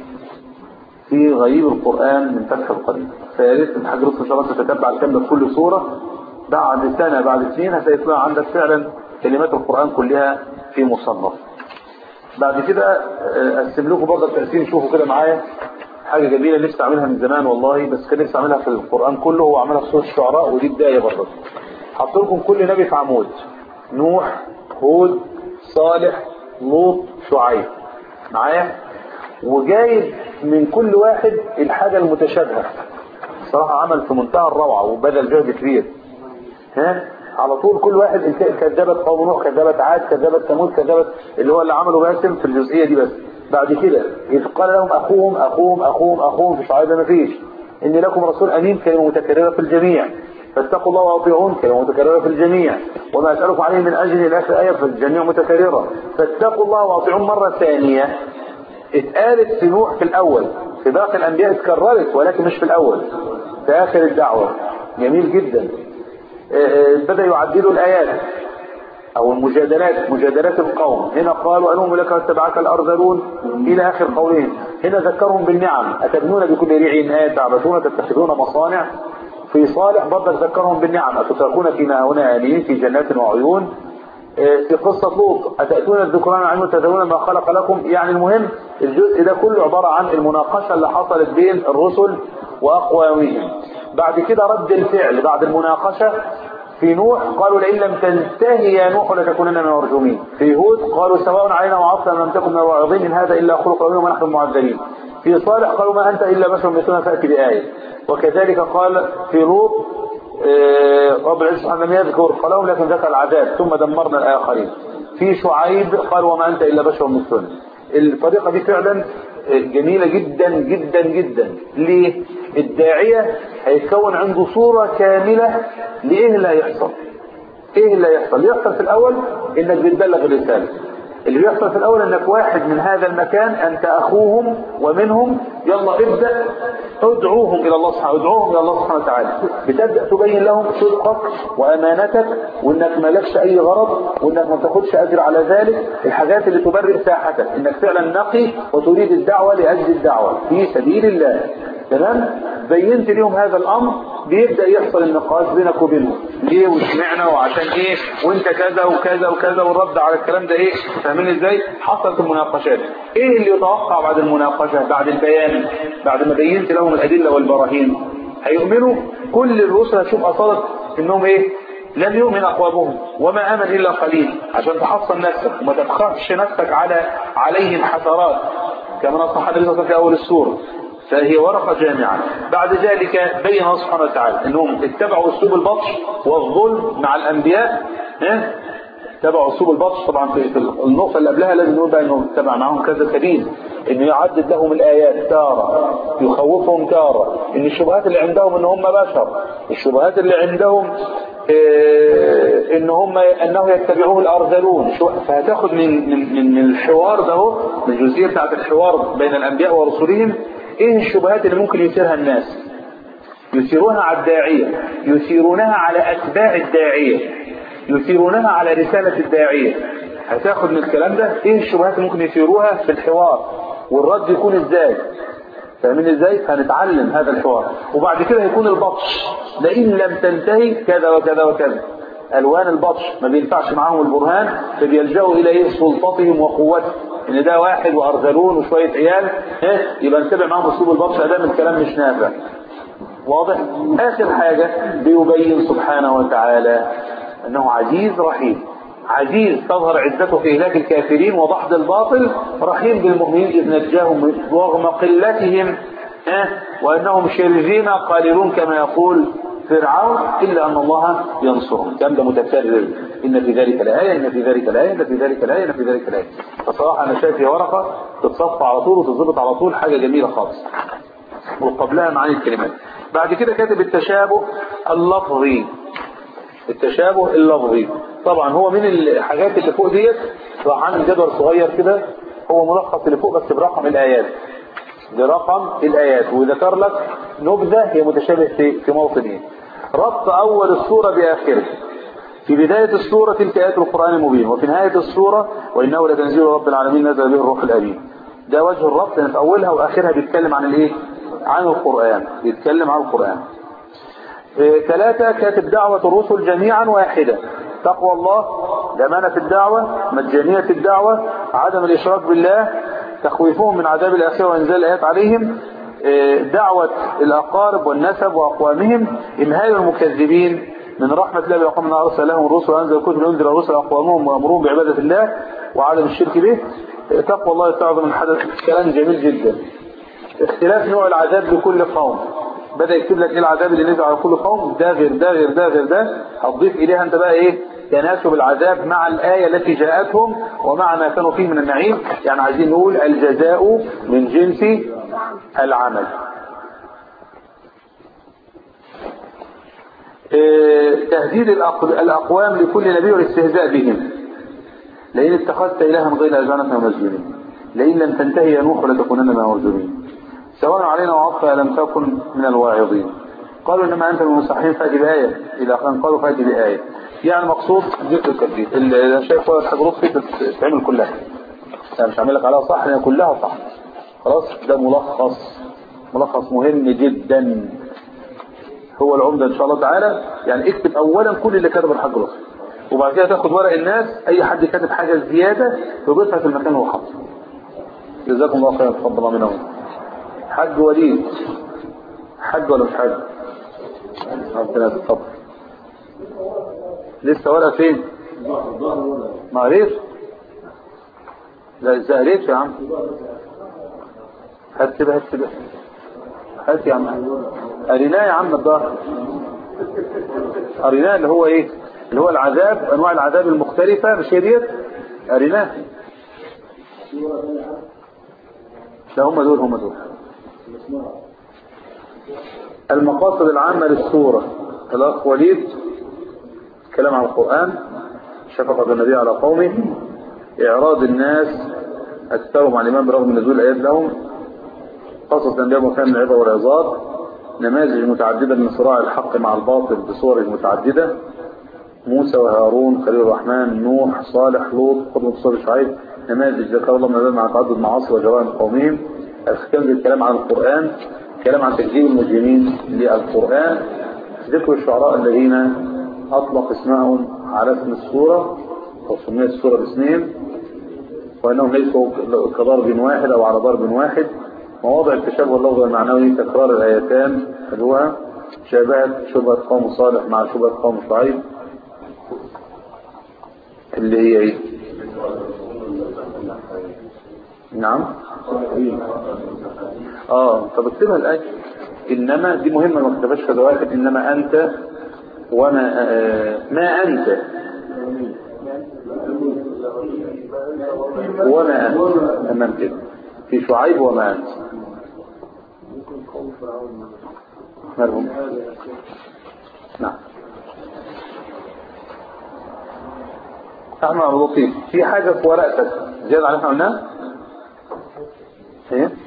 في غريب القرآن من فتح القدير فيا ريت الحاج رص ان شاء الله تتتبع الكلام في كل صورة بعد سنة بعد سنين هتلاقي عندك فعلا كلمات القرآن كلها في مصنف بعد كده اقسم لكم برضه التقسيم شوفوا كده معايا حاجة جميلة نفسي اعملها من زمان والله بس كان نفسي اعملها في القرآن كله هو عملها في سورة الشعراء ودي بداية برضه حط لكم كل نبي في عمود نوح هود صالح لوط شعيب معايا وجايب من كل واحد الحاجة المتشابهة صراحة عمل في منتهى الروعة وبذل جهد كبير ها على طول كل واحد كذبت قوم نوح كذبت عاد كذبت ثمود كذبت اللي هو اللي عمله باسم في الجزئية دي بس بعد كده إذ قال لهم أخوهم أخوهم أخوهم أخوهم في شعيب ما فيش إن لكم رسول أمين كلمة متكررة في الجميع فاتقوا الله واطيعون كلمة متكررة في الجميع وما أسألكم عليه من أجل إلى آخر آية في الجميع متكررة فاتقوا الله واطيعون مرة ثانية اتقالت في نوح في الأول في باقي الأنبياء اتكررت ولكن مش في الأول في آخر الدعوة جميل جدا بدأ يعدلوا الآيات أو المجادلات مجادلات القوم هنا قالوا أنهم لك اتبعك الأرذلون إلى آخر قولهم هنا ذكرهم بالنعم أتبنون بكل ريع آية تعبثون تتخذون مصانع في صالح برضك ذكرهم بالنعم أتتركون فيما هنا آمين في جنات وعيون في قصة لوط أتأتون الذكران عن تذرون ما خلق لكم يعني المهم الجزء ده كله عبارة عن المناقشة اللي حصلت بين الرسل وأقوامهم بعد كده رد الفعل بعد المناقشة في نوح قالوا لئن لم تنتهي يا نوح لتكونن من المرجومين في هود قالوا سواء علينا وعصنا لم تكن من الواعظين إن هذا إلا خلق ربنا ونحن معذبين في صالح قالوا ما أنت إلا بشر مثلنا فأتي بآية وكذلك قال في لوط رب العزة سبحانه لم يذكر قالهم لكن ذكر العذاب ثم دمرنا الآخرين في شعيب قال وما أنت إلا بشر مثلنا الطريقة دي فعلا جميلة جدا جدا جدا ليه الداعية هيتكون عنده صورة كاملة لإيه اللي هيحصل إيه اللي هيحصل اللي يحصل في الأول إنك بتبلغ الرسالة اللي بيحصل في الأول إنك واحد من هذا المكان أنت أخوهم ومنهم يلا ابدأ ادعوهم إلى الله سبحانه ادعوهم إلى الله سبحانه وتعالى بتبدأ تبين لهم صدقك وأمانتك وإنك مالكش أي غرض وإنك ما تاخدش أجر على ذلك الحاجات اللي تبرر ساحتك إنك فعلا نقي وتريد الدعوة لأجل الدعوة في سبيل الله تمام بينت لهم هذا الامر بيبدا يحصل النقاش بينك وبينهم ليه وسمعنا وعشان ايه وانت كذا وكذا وكذا والرد على الكلام ده ايه فاهمين ازاي حصلت المناقشات ايه اللي يتوقع بعد المناقشه بعد البيان بعد ما بينت لهم الادله والبراهين هيؤمنوا كل الرسل هتشوف اصاله انهم ايه لم يؤمن أقوامهم وما آمن إلا قليل عشان تحصن نفسك وما تبخفش نفسك على عليهم حسرات كما نصح النبي صلى الله عليه وسلم في أول السورة فهي ورقة جامعة بعد ذلك بين الله سبحانه وتعالى انهم اتبعوا اسلوب البطش والظلم مع الانبياء ها؟ اتبعوا اسلوب البطش طبعا في في النقطة اللي قبلها لازم نقول بقى انه اتبع معاهم كذا سبيل انه يعدد لهم الايات تارة يخوفهم تارة ان الشبهات اللي عندهم ان هم بشر الشبهات اللي عندهم اه ان هم انه يتبعوه الارذلون شو- فهتاخد من من من من الحوار ده هو، من الجزئيه بتاعت الحوار بين الانبياء ورسلهم ايه الشبهات اللي ممكن يثيرها الناس يثيرونها على الداعيه يثيرونها على اتباع الداعيه يثيرونها على رساله الداعيه هتاخد من الكلام ده ايه الشبهات اللي ممكن يثيروها في الحوار والرد يكون ازاي فاهمين ازاي هنتعلم هذا الحوار وبعد كده هيكون البطش لئن لم تنتهي كذا وكذا وكذا الوان البطش ما بينفعش معاهم البرهان فبيلجأوا الى ايه سلطتهم وقوتهم ان ده واحد وارذلون وشويه عيال ها يبقى نتبع معاهم اسلوب البطش ادام الكلام مش نافع واضح اخر حاجه بيبين سبحانه وتعالى انه عزيز رحيم عزيز تظهر عزته في إهلاك الكافرين وضحض الباطل رحيم بالمؤمنين إذ نجاهم رغم قلتهم ها، وأنهم شرذين قليلون كما يقول فرعون إلا أن الله ينصرهم كم ده متكرر إن في ذلك الآية إن في ذلك الآية إن في ذلك الآية إن في ذلك الآية فصراحة أنا شايف هي ورقة تتصفى على طول وتتظبط على طول حاجة جميلة خالص وقبلها معاني الكلمات بعد كده كاتب التشابه اللفظي التشابه اللفظي طبعا هو من الحاجات اللي فوق ديت راح عامل جدول صغير كده هو ملخص اللي فوق بس برقم الايات برقم الايات وذكر لك نبذه هي متشابه في في موطنين ربط اول السوره باخره في بداية السورة تلك آيات القرآن المبين وفي نهاية السورة وإنه لتنزيل رب العالمين نزل به الروح الأمين ده وجه الربط لأن في أولها وآخرها بيتكلم عن الإيه؟ عن القرآن بيتكلم عن القرآن إيه، ثلاثة كاتب دعوة الرسل جميعا واحدة تقوى الله الأمانة في الدعوة مجانية الدعوة عدم الإشراك بالله تخويفهم من عذاب الآخرة وإنزال الآيات عليهم إيه، دعوة الأقارب والنسب وأقوامهم إمهال المكذبين من رحمة الله بأقوام أرسل لهم الرسل وأنزل الكتب لينذر الرسل أقوامهم وأمرهم بعبادة الله وعدم الشرك به إيه، تقوى الله تعظم من حدث كلام جميل جدا اختلاف نوع العذاب لكل قوم بدأ يكتب لك ايه العذاب اللي نزل على كل قوم ده غير ده غير ده غير ده هتضيف اليها انت بقى ايه تناسب العذاب مع الآية التي جاءتهم ومع ما كانوا فيه من النعيم يعني عايزين نقول الجزاء من جنس العمل إيه، تهديد الأق- الأقوام لكل نبي والاستهزاء بهم لئن اتخذت إلها غير أجانك مسجونين لئن لم تنتهي يا نوح لتكونن من المرجومين سواء علينا وعطفها لم تكن من الواعظين قالوا انما انت من المصحين فاتي بآية الى ان قالوا فاتي بآية يعني مقصود ذكر التكليف اللي شايف ولا حاجة رصفي تتعمل كلها انا مش هعمل لك عليها صح لان كلها صح خلاص ده ملخص ملخص مهم جدا هو العمدة ان شاء الله تعالى يعني اكتب اولا كل اللي كتب الحاج رصفي وبعد كده تاخد ورق الناس اي حد كاتب حاجة زيادة تضيفها في المكان اللي هو حاطه جزاكم الله خيرا تفضل الله منهم حج وليد حج ولا مش حج ربنا يتقبل لسه ورقه فين ما عرفت لا ازاي عرفت يا عم هات كده هات كده هات يا عم قريناه يا عم الظهر قريناه اللي هو ايه اللي هو العذاب انواع العذاب المختلفه مش هي ديت قريناه لا هم دول هم دول المقاصد العامة للسورة الأخ وليد كلام عن القرآن شفقة النبي على قومه إعراض الناس أكثرهم عن الإمام برغم نزول الآيات لهم قصص الأنبياء وكان العظة والعظات نماذج متعددة من صراع الحق مع الباطل بصور متعددة موسى وهارون خليل الرحمن نوح صالح لوط قدوة صالح شعيب نماذج ذكر الله من ذلك مع تعدد معاصي وجرائم قومهم الختام بالكلام عن القرآن كلام عن تكذيب المجرمين للقرآن ذكر الشعراء الذين أطلق اسمهم على اسم السورة أو سميت السورة باسمهم وأنهم ليسوا كضرب واحد أو على ضرب واحد مواضع التشابه اللفظي والمعنوي تكرار الآيتان خلوها شبهت شبهة قوم صالح مع شبهة قوم شعيب اللي هي ايه نعم اه طب اكتبها الآية إنما دي مهمة ما كتبهاش في واحد إنما أنت وما آه ما أنت وما أنت تمام كده في شعيب وما أنت مالهم نعم احنا مضبوطين في حاجة في ورقتك زيادة على احنا قلناها ايه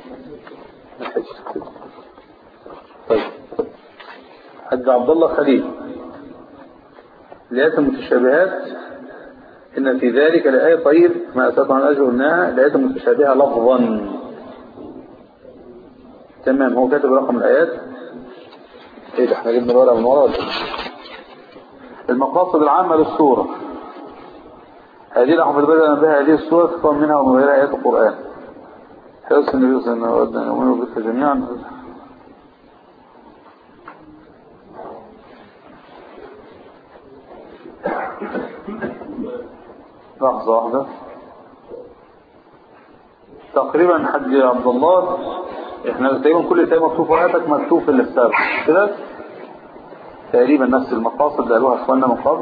طيب حج عبد الله خليل الآيات المتشابهات إن في ذلك لآية طيب ما أتت عن الأجر قلناها الآيات المتشابهة لفظا تمام هو كاتب رقم الآيات ايه ده احنا جبنا الورقة من ورا ولا إيه؟ المقاصد العامة للسورة هذه الأحمد بدأ بها هذه السورة تكون منها ومن غيرها آيات القرآن حرص النبي صلى الله عليه وسلم أن يؤمنوا بك جميعا لحظة واحدة تقريبا حج عبد الله احنا تقريبا كل شيء مكتوب في ورقتك مكتوب في الكتاب كده تقريبا نفس المقاصد اللي قالوها اخواننا من قبل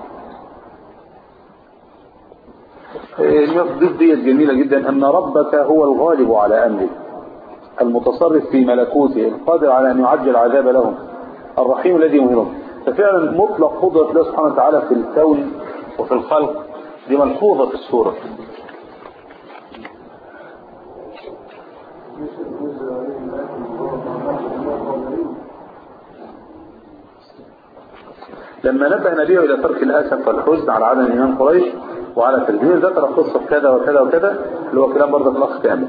النقطة ديت جميلة جدا أن ربك هو الغالب على أمره المتصرف في ملكوته القادر على أن يعجل العذاب لهم الرحيم الذي يمهلهم ففعلا مطلق قدرة الله سبحانه وتعالى في الكون وفي الخلق دي ملحوظة في السورة لما نبه نبيه إلى ترك الأسف والحزن على عدم إيمان قريش وعلى تلميذ ذكر قصة كذا وكذا وكذا اللي هو كلام برضه الأخ كامل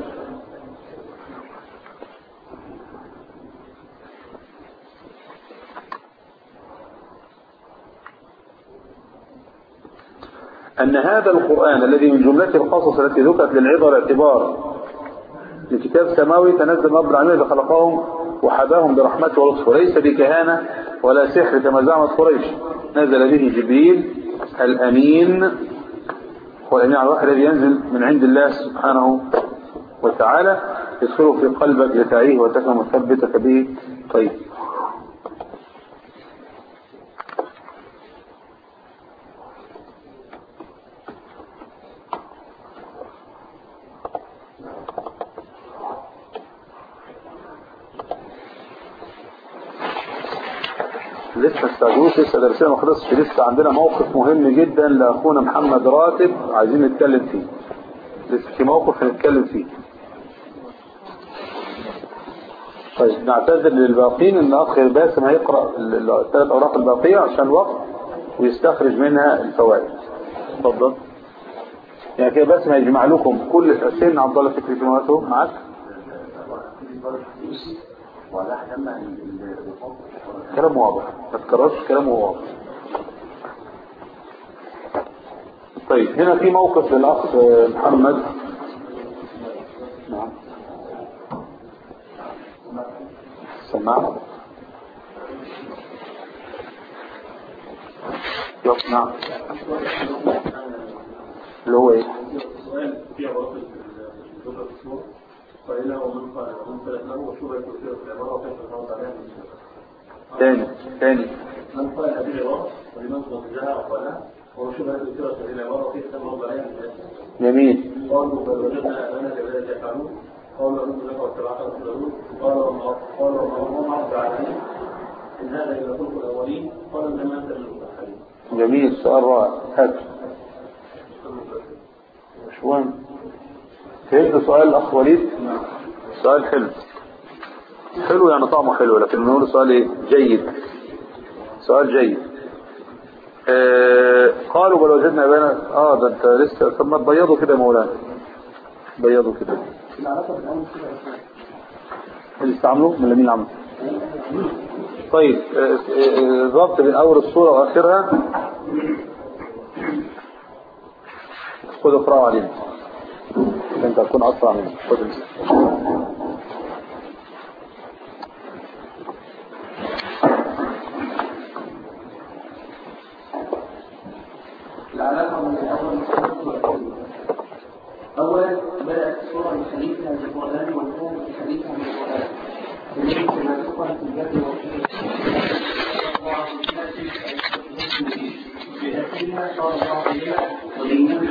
أن هذا القرآن الذي من جملة القصص التي ذكرت للعبر الاعتبار لكتاب سماوي تنزل رب العالمين فخلقهم وحباهم برحمته ولطفه وليس بكهانة ولا سحر كما زعمت قريش نزل به جبريل الأمين هو الأمين على الواحد الذي ينزل من عند الله سبحانه وتعالى يدخله في قلبك لتعيه وتفهم وثبتك به طيب لسه استعجلوش لسه درسنا ما خلصش لسه عندنا موقف مهم جدا لاخونا محمد راتب عايزين نتكلم فيه لسه في موقف هنتكلم فيه طيب نعتذر للباقين ان اخ باسم هيقرا الثلاث اوراق الباقيه عشان الوقت ويستخرج منها الفوائد اتفضل يعني كده باسم هيجمع لكم كل سن عبد الله فكري في مولاته معاك كلام واضح ما تكررش كلام واضح طيب هنا في موقف للأخ محمد نعم سمعنا يلا نعم اللي هو ايه فإنه من قال ومن فلت له وشبه كثيرة العبارة وكيف تعود عليها من تاني تاني من قال هذه العبارة ولمن ضجها وقالها وشبه كثيرة العبارة وكيف تعود عليها من جميل قالوا بل وجدنا آبانا كذلك يفعلون قالوا أنت لك واتبعك المرسلون قال وما قال وما هم عبد العالمين إن هذا إلا خلق الأولين قال إنما أنت من المتأخرين جميل سؤال رائع هات مش مهم فهمت سؤال الأخ وليد سؤال حلو حلو يعني طعمه حلو لكن بنقول سؤال ايه جيد سؤال جيد آه قالوا بل وجدنا بنا اه ده انت لسه طب ما تبيضوا كده يا مولانا بيضوا كده اللي استعملوه من مين عمل طيب آه، آه، الربط بين اول الصورة واخرها خد اقرأوا علينا انت هتكون اسرع مني خد امسك. العلاقة من الأول أولا بدأت السورة بحديثها بالقرآن وانتهت بحديثها بالقرآن. الذي تناسقا في الجد بأسرها قال الله تعالى ولينذر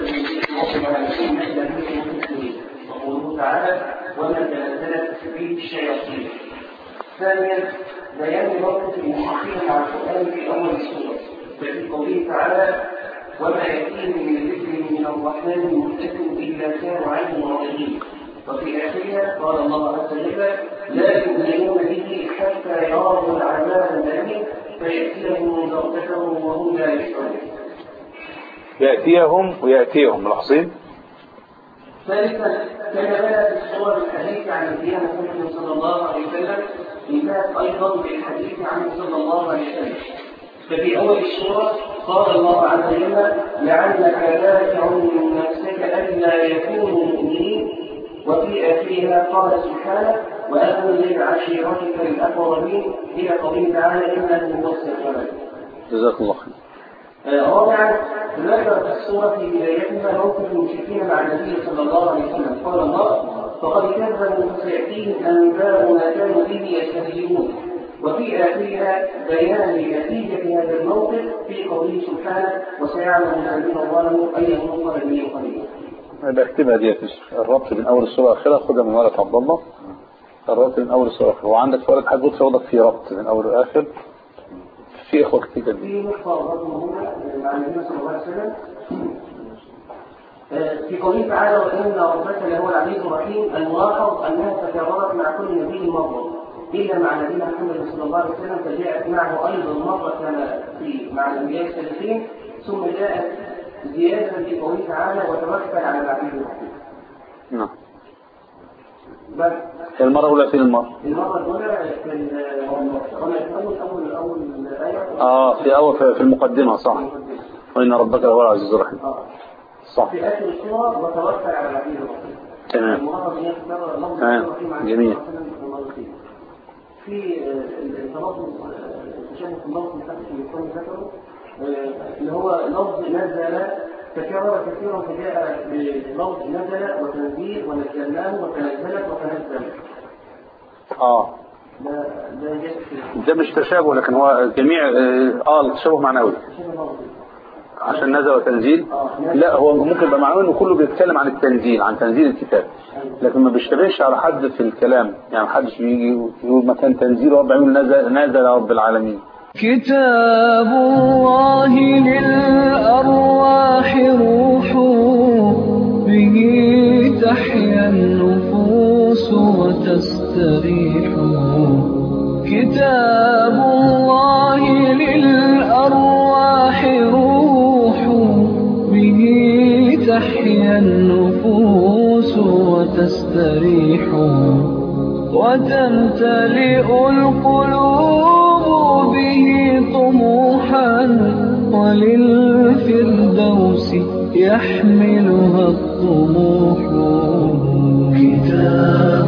وقوله تعالى وما تنزلت به الشياطين. ثانيا بيان موقف المحققين على القرآن في أول السورة ففي قوله تعالى وما يأتيهم من ذكر من الرحمن محدث إلا كانوا عنه راضين وفي آخرها قال الله عز وجل لا يؤمنون به حتى يروا العذاب الأليم فيأتيهم بغتة وهم لا يشعرون يأتيهم ويأتيهم ملاحظين ثالثا كما بدأت السورة بالحديث عن نبينا محمد صلى الله عليه وسلم انتهت أيضا بالحديث عنه صلى الله عليه وسلم ففي أول السورة قال الله عز وجل لعلك باخع نفسك ألا يكونوا مؤمنين وفي آخرها قال سبحانه وأنذر عشيرتك الأقربين إلى قوله تعالى إنه هو السميع جزاك الله خير آه، رابعا ذكر في السورة في بدايتها موقف المشركين مع النبي صلى الله عليه وسلم قال الله فقد كذبوا فسيأتيهم أنباء ما كانوا به يستهزئون وفي آخرها بيان نتيجة هذا الموقف في قوله سبحانه وسيعلم الذين ظلموا أي منقلب ينقلبون يبقى اكتبها ديت الربط بين اول السوره واخرها خدها من ورقه عبد الله الربط بين اول السوره واخرها وعندك ورقه حاج لطفي واخدك في ربط بين اول واخر في اخوه كتير جدا في نقطة برضه مهمة مع النبي صلى الله عليه وسلم آه، في قوله تعالى وإن ربك لهو العزيز الرحيم الملاحظ أنها تكررت مع كل نبي مرة إلا مع نبينا محمد صلى الله عليه وسلم فجاءت معه أيضا مرة كما في مع الأنبياء السابقين ثم جاءت زيادة في قوله تعالى وتوكل على العزيز الرحيم نعم بس هي المره الاولى فين المره المرة الأولى في ال- أول أول أول آية اه في اول في في المقدمه صح وان ربك هو العزيز الرحيم آه. صح في آخر السورة وتوكل على العزيز الرحيم تمام المرة دي تكرر لفظ تمام. الرحيم عن جميل. النبي صلى الله عليه وسلم مرتين. في آه، التلفظ تشابه في اللفظ اللي حدث في الكون ذكره آه، اللي هو لفظ نزل تكرر كثيرا فجاء بلفظ نزل وتنزيل ونزلناه وتنزلت وتنزل اه ده ده جاء في ده مش تشابه لكن هو جميع اه آه، التشابه معنوي شبه لفظ عشان نزل وتنزيل لا هو ممكن يبقى معنوي انه كله بيتكلم عن التنزيل عن تنزيل الكتاب لكن ما بيشتبهش على حد في الكلام يعني محدش بيجي يقول مكان تنزيل رب العالمين نزل نزل رب العالمين كتاب الله للأرواح روح به تحيا النفوس وتستريح كتاب الله للأرواح روح به تحيا النفوس وتستريح وتمتلئ القلوب به طموحا وللفردوس يحملها الطموح كتاب